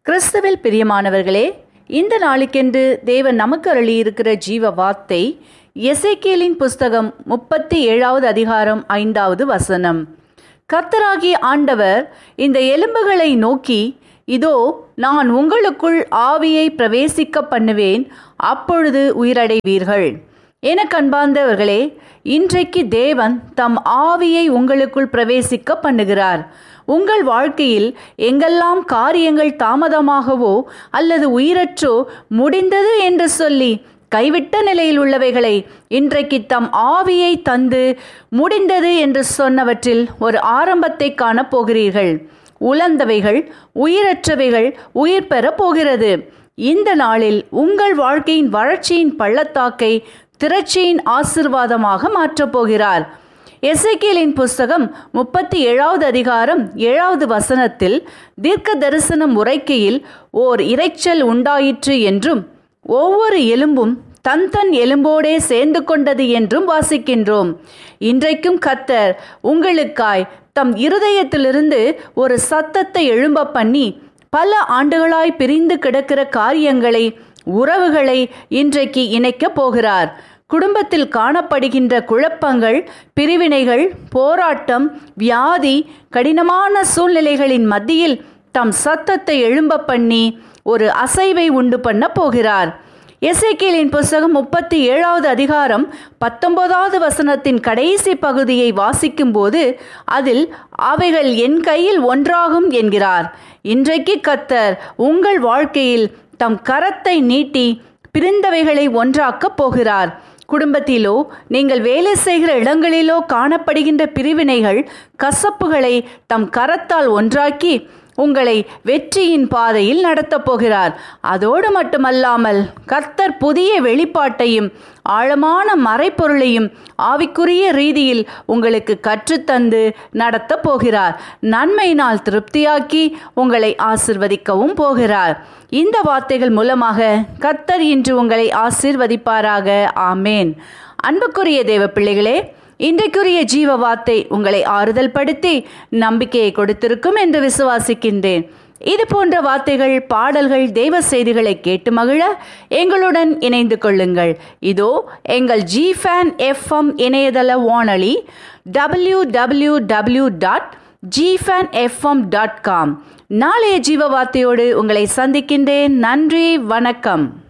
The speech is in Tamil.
கிறிஸ்துவில் பிரியமானவர்களே இந்த நாளுக்கென்று தேவன் நமக்கு அருளியிருக்கிற ஜீவ வார்த்தை எசேக்கியேலின் புஸ்தகம் முப்பத்தி ஏழாவது அதிகாரம் ஐந்தாவது வசனம் கர்த்தராகிய ஆண்டவர் இந்த எலும்புகளை நோக்கி இதோ நான் உங்களுக்குள் ஆவியை பிரவேசிக்க பண்ணுவேன் அப்பொழுது உயிரடைவீர்கள் என கண்பார்ந்தவர்களே இன்றைக்கு தேவன் தம் ஆவியை உங்களுக்குள் பிரவேசிக்க பண்ணுகிறார் உங்கள் வாழ்க்கையில் எங்கெல்லாம் காரியங்கள் தாமதமாகவோ அல்லது உயிரற்றோ முடிந்தது என்று சொல்லி கைவிட்ட நிலையில் உள்ளவைகளை இன்றைக்கு தம் ஆவியை தந்து முடிந்தது என்று சொன்னவற்றில் ஒரு ஆரம்பத்தை காணப் போகிறீர்கள் உலர்ந்தவைகள் உயிரற்றவைகள் உயிர் பெறப் போகிறது இந்த நாளில் உங்கள் வாழ்க்கையின் வறட்சியின் பள்ளத்தாக்கை திரட்சியின் ஆசிர்வாதமாக மாற்றப் போகிறார் எசேக்கியலின் புஸ்தகம் முப்பத்தி ஏழாவது அதிகாரம் ஏழாவது வசனத்தில் தீர்க்க தரிசனம் உரைக்கையில் ஓர் இரைச்சல் உண்டாயிற்று என்றும் ஒவ்வொரு எலும்பும் தன் தன் எலும்போடே சேர்ந்து கொண்டது என்றும் வாசிக்கின்றோம் இன்றைக்கும் கத்தர் உங்களுக்காய் தம் இருதயத்திலிருந்து ஒரு சத்தத்தை எழும்ப பண்ணி பல ஆண்டுகளாய் பிரிந்து கிடக்கிற காரியங்களை உறவுகளை இன்றைக்கு இணைக்கப் போகிறார் குடும்பத்தில் காணப்படுகின்ற குழப்பங்கள் பிரிவினைகள் போராட்டம் வியாதி கடினமான சூழ்நிலைகளின் மத்தியில் தம் சத்தத்தை எழும்ப பண்ணி ஒரு அசைவை உண்டு பண்ண போகிறார் எசேக்கியலின் புஸ்தகம் முப்பத்தி ஏழாவது அதிகாரம் பத்தொன்பதாவது வசனத்தின் கடைசி பகுதியை வாசிக்கும்போது அதில் அவைகள் என் கையில் ஒன்றாகும் என்கிறார் இன்றைக்கு கத்தர் உங்கள் வாழ்க்கையில் தம் கரத்தை நீட்டி பிரிந்தவைகளை ஒன்றாக்கப் போகிறார் குடும்பத்திலோ நீங்கள் வேலை செய்கிற இடங்களிலோ காணப்படுகின்ற பிரிவினைகள் கசப்புகளை தம் கரத்தால் ஒன்றாக்கி உங்களை வெற்றியின் பாதையில் நடத்தப் போகிறார் அதோடு மட்டுமல்லாமல் கர்த்தர் புதிய வெளிப்பாட்டையும் ஆழமான மறைப்பொருளையும் ஆவிக்குரிய ரீதியில் உங்களுக்கு கற்றுத்தந்து நடத்தப் போகிறார் நன்மையினால் திருப்தியாக்கி உங்களை ஆசிர்வதிக்கவும் போகிறார் இந்த வார்த்தைகள் மூலமாக கர்த்தர் இன்று உங்களை ஆசிர்வதிப்பாராக ஆமேன் அன்புக்குரிய தேவ பிள்ளைகளே இன்றைக்குரிய ஜீவ வார்த்தை உங்களை ஆறுதல் படுத்தி நம்பிக்கையை கொடுத்திருக்கும் என்று விசுவாசிக்கின்றேன் இது போன்ற வார்த்தைகள் பாடல்கள் தெய்வ செய்திகளை கேட்டு மகிழ எங்களுடன் இணைந்து கொள்ளுங்கள் இதோ எங்கள் ஜி ஃபேன் எஃப்எம் இணையதள வானொலி W W W dot G fan FM dot com நாளைய ஜீவ வார்த்தையோடு உங்களை சந்திக்கின்றேன் நன்றி வணக்கம்